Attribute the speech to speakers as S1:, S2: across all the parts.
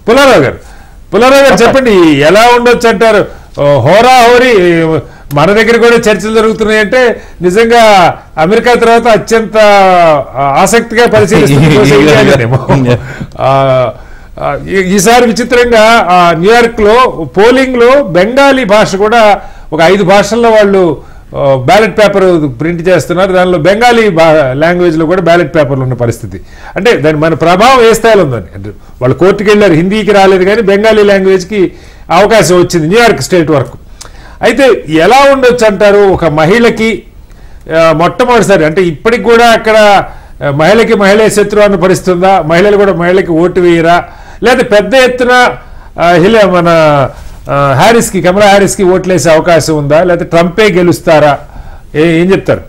S1: పుల్లారావు గారు పుల్లారావు గారు చెప్పండి ఎలా ఉండొచ్చు అంటారు ఓ, హోరా హోరీ మన దగ్గర కూడా చర్చలు జరుగుతున్నాయి అంటే నిజంగా అమెరికా తర్వాత అత్యంత ఆ, ఆసక్తిగా పరిశీలిస్తుంది బహుశా ఇండియానేమో. ఆ, ఆ, ఈ- ఈసారి విచిత్రంగా ఆ, న్యూయార్క్ లో పోలింగ్ లో బెంగాలీ భాష కూడా ఒక ఐదు భాషల్లో వాళ్ళు బ్యాలెట్ పేపర్ ప్రింట్ చేస్తున్నారు దానిలో బెంగాలీ లాంగ్వేజ్ లో కూడా బ్యాలెట్ పేపర్లు ఉన్న పరిస్థితి అంటే దాని మన ప్రభావం ఏ స్థాయిలో ఉందని అంటే వాళ్ళు కోర్టుకి వెళ్ళారు హిందీకి రాలేదు కానీ బెంగాలీ లాంగ్వేజ్ కి అవకాశం వచ్చింది న్యూయార్క్ స్టేట్ వరకు అయితే ఎలా ఉండొచ్చు అంటారు ఒక మహిళకి ఆ, మొట్టమొదటిసారి అంటే ఇప్పటికి కూడా అక్కడ ఆ, మహిళకి మహిళ శత్రువు అన్న పరిస్థితుందా మహిళలు కూడా మహిళకి ఓటు వేయరా లేదా పెద్ద ఎత్తున ఆ, హిల మన ఆ, హ్యారిస్కి కమలా హ్యారిస్కి ఓట్లేసే అవకాశం ఉందా లేకపోతే ట్రంపే గెలుస్తారా ఏ- ఏం చెప్తారు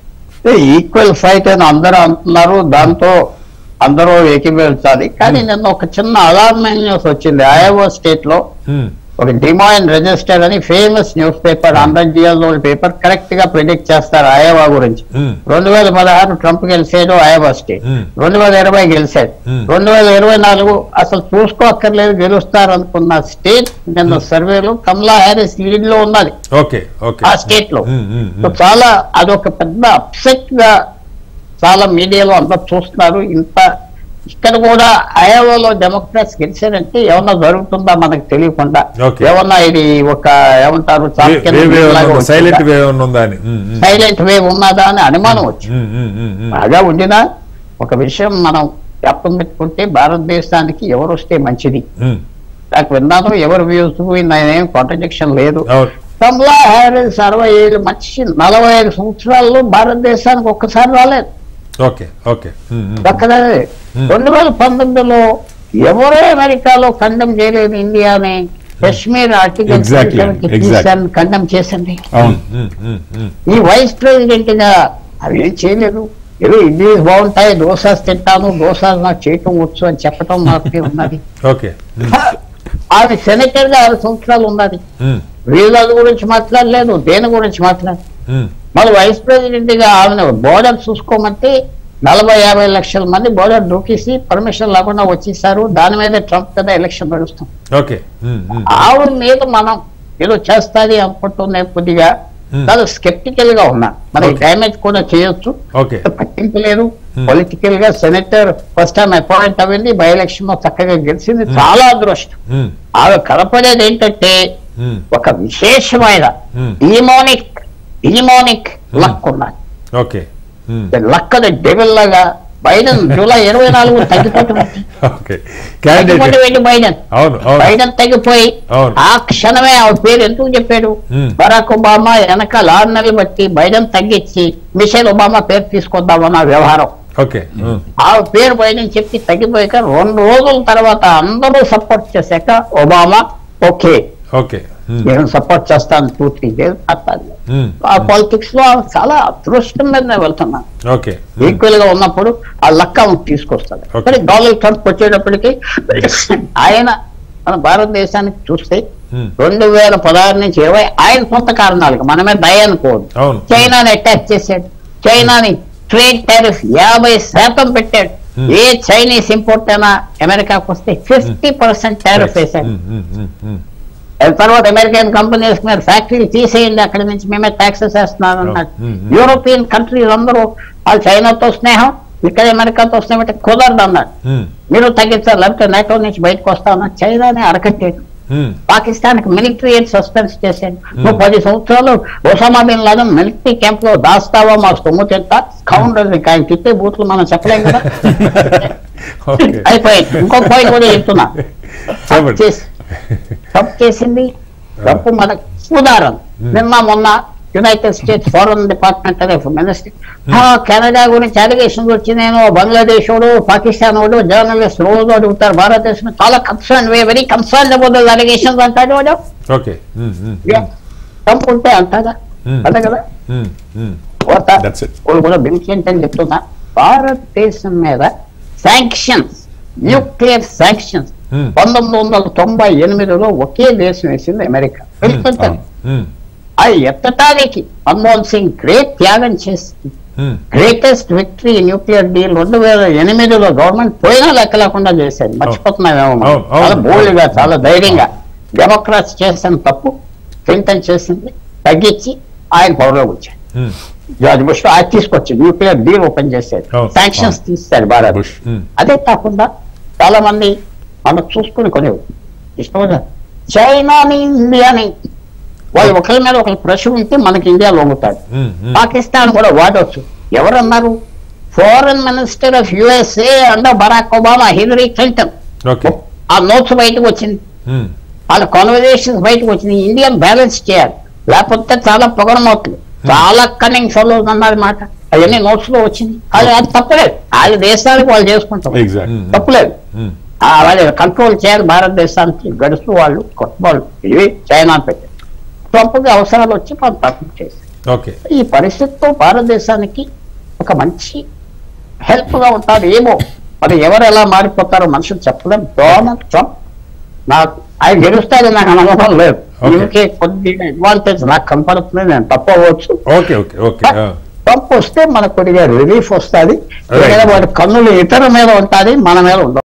S2: ఈక్వల్ ఫైట్ అని అందరూ అంటున్నారు దాంతో అందరూ ఏకీభవించాలి కానీ నిన్న ఒక చిన్న అలార్మింగ్ న్యూస్ వచ్చింది అయోవా స్టేట్ లో
S1: హ్మ్.
S2: ఒక డిమాండ్ రిజిస్టర్ అని famous news paper hundred years old paper correct గా ప్రిడిక్ట్ చేస్తారు అయోవా గురించి
S1: Hmm.
S2: రెండు వేల పదహారు ట్రంప్ గెలిచాడు అయోవా స్టేట్
S1: Hmm.
S2: రెండు వేల ఇరవై గెలిచాడు
S1: Hmm.
S2: రెండు వేల ఇరవై నాలుగు అసలు చూసుకోక్కర్లేదు గెలుస్తారు అనుకున్న స్టేట్ నిన్న సర్వేలో కమలా హ్యారిస్ లీడ్ లో ఉన్నది
S1: ఓకే ఓకే
S2: ఆ స్టేట్ లో
S1: హ్మ్, హ్మ్,
S2: సో
S1: హ్మ్.
S2: చాలా అదొక పెద్ద అప్సెట్ గా చాలా మీడియాలో అందరూ చూస్తున్నారు ఇంత ఇక్కడ కూడా అయోవాలో డెమోక్రాట్స్ గెలిచారంటే ఏమన్నా జరుగుతుందా మనకు తెలియకుండా
S1: Okay.
S2: ఏమన్నా ఇది ఒక ఏమంటారు
S1: వే- వే- వే ఉందా? సైలెంట్ వే ఉందా అని హ్మ్, హ్మ్.
S2: సైలెంట్ వేవ్ ఉన్నదా అని అనుమానం వచ్చింది
S1: హ్మ్, హ్మ్, హ్మ్, హ్మ్.
S2: బాగా ఉండినా ఒక విషయం మనం జ్ఞాపకం పెట్టుకుంటే భారతదేశానికి ఎవరు వస్తే మంచిది
S1: హ్మ్.
S2: నాకు విన్నాను ఎవరు వ్యూస్ నేనేం కాంట్రడిక్షన్ లేదు
S1: అవును
S2: కమలా హ్యారిస్ అరవై ఏళ్ళు మనిషి నలభై ఐదు సంవత్సరాల్లో భారతదేశానికి ఒక్కసారి రాలేదు
S1: ఓకే ఓకే హ్మ్, హ్మ్.
S2: ఒక్కడే
S1: Hmm.
S2: రెండు వేల పంతొమ్మిదిలో ఎవరో అమెరికాలో ఖండం చేయలేదు ఇండియాని కశ్మీర్ ఆర్టికల్
S3: Exactly, exactly.
S2: ఖండం చేసింది
S3: అవును
S1: హ్మ్, హ్మ్, హ్మ్.
S2: ఈ వైస్ ప్రెసిడెంట్ గా అవి ఏం చేయలేదు ఏదో ఇడ్లీస్ బాగుంటాయి దోసాస్ తింటాను దోసాలు నాకు చేయటం వచ్చు అని చెప్పటం మాత్రమే ఉన్నది
S1: ఓకే హ్మ్,
S2: ఆమె సెనేటర్ గా ఆరు సంవత్సరాలు ఉన్నది
S1: హ్మ్,
S2: వీళ్ళ గురించి మాట్లాడలేదు దేని గురించి మాట్లాడలేదు
S1: హ్మ్.
S2: మళ్ళీ వైస్ ప్రెసిడెంట్ గా ఆమెను బోర్డర్ చూసుకోమంటే నలభై యాభై లక్షల మంది బోర్డర్ దూకేసి పర్మిషన్ లేకుండా వచ్చేసారు దాని మీద ట్రంప్ కదా ఎలక్షన్ నడుస్తాం
S1: ఓకే హ్మ్, హ్మ్.
S2: ఆవిడ మీద మనం ఏదో చేస్తాది అనుకుంటున్నా కొద్దిగా
S1: Hmm.
S2: చాలా స్కెప్టికల్ గా ఉన్నా మనకి
S1: Okay.
S2: డ్యామేజ్ కూడా చేయొచ్చు
S1: ఓకే
S2: పట్టింపు లేదు
S1: Hmm.
S2: పొలిటికల్ గా సెనేటర్ ఫస్ట్ టైం అపాయింట్ అయింది బై ఎలక్షన్ లో చక్కగా గెలిచింది చాలా అదృష్టం
S1: హ్మ్,
S2: ఆవిడ కనపడేది ఏంటంటే
S1: హ్మ్.
S2: ఒక విశేషమైన
S1: Hmm.
S2: డిమోనిక్ డిమోనిక్ లక్ ఉన్నది
S1: ఓకే హ్మ్.
S2: లక్ డెవిల్ లాగా బైడెన్ జూలై ఇరవై నాలుగు తగ్గిపోతుంది
S1: ఓకే క్యాండిడేట్
S2: తగ్గిపోతుంది బైడెన్
S1: అవును అవును
S2: బైడెన్ తగ్గిపోయి
S1: అవును.
S2: ఆ క్షణమే ఆ పేరు ఎందుకు చెప్పాడు
S1: Hmm.
S2: బరాక్ ఒబామా వెనకాల ఆరు నెలలు బట్టి బైడెన్ తగ్గించి మిషేల్ ఒబామా పేరు తీసుకొద్దామన్న వ్యవహారం
S1: ఓకే హ్మ్.
S2: ఆ పేరు బైడెన్ చెప్పి తగ్గిపోయాక రెండు రోజుల తర్వాత అందరూ సపోర్ట్ చేశాక ఒబామా ఓకే
S1: ఓకే హ్మ్.
S2: నేను సపోర్ట్ చేస్తాను టూ త్రీ డేస్ అట్లా
S1: హ్మ్.
S2: ఆ పాలిటిక్స్ లో ఆమె చాలా అదృష్టం మీద నేను వెళ్తున్నాను
S1: ఓకే హ్మ్.
S2: ఈక్వల్ గా ఉన్నప్పుడు ఆ లక్క ఆమె తీసుకొస్తాడు
S1: Okay.
S2: కానీ డొనాల్డ్ ట్రంప్ వచ్చేటప్పటికి ఆయన మన భారతదేశానికి చూస్తే
S1: హ్మ్.
S2: రెండు వేల పదహారు నుంచి ఇరవై ఆయన సొంత కారణాలకు మనమే దయ అనుకోదు
S1: అవును.
S2: చైనాని అటాక్ చేశాడు చైనాని ట్రేడ్ టారిఫ్ యాభై శాతం పెట్టాడు
S1: Hmm.
S2: ఏ చైనీస్ ఇంపోర్ట్ అయినా అమెరికాకు వస్తే ఫిఫ్టీ పర్సెంట్ టారిఫ్ వేశాడు
S1: హ్మ్, హ్మ్, హ్మ్, హ్మ్.
S2: ఆ తర్వాత అమెరికన్ కంపెనీస్ మీరు ఫ్యాక్టరీలు తీసేయండి అక్కడి నుంచి మేమే ట్యాక్సెస్ వేస్తున్నాం అన్నాడు
S1: Hmm, hmm.
S2: యూరోపియన్ కంట్రీస్ అందరూ వాళ్ళు చైనాతో స్నేహం ఇక్కడ అమెరికాతో స్నేహం అంటే కుదరదు అన్నాడు
S1: హ్మ్,
S2: మీరు తగ్గించాలి లేకపోతే నేటో నుంచి బయటకు వస్తామన్నా చైనాని అడకట్టాడు
S1: హ్మ్.
S2: పాకిస్తాన్ కి మిలిటరీ ఎయిడ్ సస్పెన్స్ చేశాడు నువ్వు పది సంవత్సరాలు Osama bin Laden military camp లో దాస్తావా మా సొమ్ము తింటా కౌంటర్ ఆయన తిట్టే బూట్లు మనం చెప్పలేం కదా
S1: ఓకే
S2: అయిపోయింది ఇంకో పాయింట్ కూడా చెప్తున్నా తప్పు
S1: చెప్పండి.
S2: చేసి తప్పు చేసింది తప్పు మన ఉదాహరణ నిన్న మొన్న యునైటెడ్ స్టేట్స్ ఫారెన్ డిపార్ట్మెంట్ అనే మినిస్టర్ కెనడా గురించి అలిగేషన్స్ వచ్చి నేను బంగ్లాదేశ్ వాడు పాకిస్తాన్ వాడు జర్నలిస్ట్ రోజు అడుగుతారు భారతదేశం చాలా concern we very concern about allegations అంటాడు వాడు
S1: ఓకే హ్మ్, హ్మ్,
S2: తప్పు ఉంటే అంటారా
S1: Hmm.
S2: అంతే కదా
S1: హ్మ్, హ్మ్.
S2: కోత
S3: That's it.
S2: వాళ్ళు కూడా బిల్ క్లింటన్ చెప్తున్నా భారతదేశం మీద శాంక్షన్స్ న్యూక్లియర్ శాంక్షన్స్
S1: Hmm.
S2: పంతొమ్మిది వందల తొంభై ఎనిమిదిలో ఒకే దేశం వేసింది అమెరికా బిల్ క్లింటన్
S1: హ్మ్,
S2: అది ఎత్తటానికి మన్మోహన్ సింగ్ గ్రేట్ త్యాగం చేసి
S1: Hmm.
S2: Greatest victory nuclear deal రెండు వేల ఎనిమిదిలో గవర్నమెంట్ పోయినా లెక్క లేకుండా చేసేది మర్చిపోతున్నామేమో మనం.
S1: అవును, అవును.
S2: చాలా బోల్డ్గా చాలా ధైర్యంగా డెమోక్రాట్స్ చేసిన తప్పు క్లింటన్ చేసింది తగ్గించి ఆయన పవర్లోకి వచ్చాడు
S1: Hmm.
S2: జార్జ్ బుష్ అది తీసుకొచ్చి న్యూక్లియర్ డీల్ ఓపెన్ చేశాడు
S1: అవును,
S2: శాంక్షన్స్
S1: అవును.
S2: తీస్తాడు భారత్
S1: బుష్ Hmm.
S2: అదే కాకుండా చాలా మంది మనం చూసుకుని కొన్ని ఇష్టం చైనాని ఇండియాని వాళ్ళు ఒకరి మీద ఒకరి ప్రెషర్ ఉంటే మనకి ఇండియా లొంగుతాడు
S1: Hmm. Hmm.
S2: పాకిస్తాన్ కూడా వాడవచ్చు ఎవరన్నారు foreign minister of USA under Barack Obama Hillary Clinton
S1: okay
S2: ఆ నోట్స్ బయటకు వచ్చింది
S1: Hmm.
S2: వాళ్ళ కాన్వర్జేషన్స్ బయటకు వచ్చింది ఇండియన్ బ్యాలెన్స్ చేయాలి లేకపోతే చాలా పొగరమవుతుంది చాలా కన్నింగ్ ఫెలోస్ అన్నది మాట అవన్నీ నోట్స్ లో వచ్చింది అది అది తప్పలేదు వాళ్ళ దేశానికి వాళ్ళు చేసుకుంటారు
S1: ఎగ్జాక్ట్
S2: తప్పులేదు
S1: Hmm.
S2: ఆ వాళ్ళు కంట్రోల్ చేయాలి భారతదేశానికి గడుస్తూ వాళ్ళు కొత్త వాళ్ళు ఇవి చైనా పెట్టారు ట్రంప్కి అవసరాలు వచ్చి మనం తప్పు చేసి
S1: ఓకే
S2: ఈ పరిస్థితితో భారతదేశానికి ఒక మంచి హెల్ప్ గా ఉంటారు ఏమో మరి ఎవరు ఎలా మారిపోతారో మనుషులు చెప్పలేం డొనాల్డ్ ట్రంప్ నాకు ఆయన గెలుస్తారని నాకు నమ్మకం లేదు
S1: Okay.
S2: ఇంకే కొద్దిగా అడ్వాంటేజ్ నాకు కనపడుతుంది నేను తప్పవచ్చు
S1: ఓకే ఓకే ఓకే
S2: ట్రంప్ వస్తే మనకు కొద్దిగా రిలీఫ్ వస్తుంది
S1: Right.
S2: వాడి కన్నులు ఇతర మీద ఉంటుంది మన మీద ఉండవు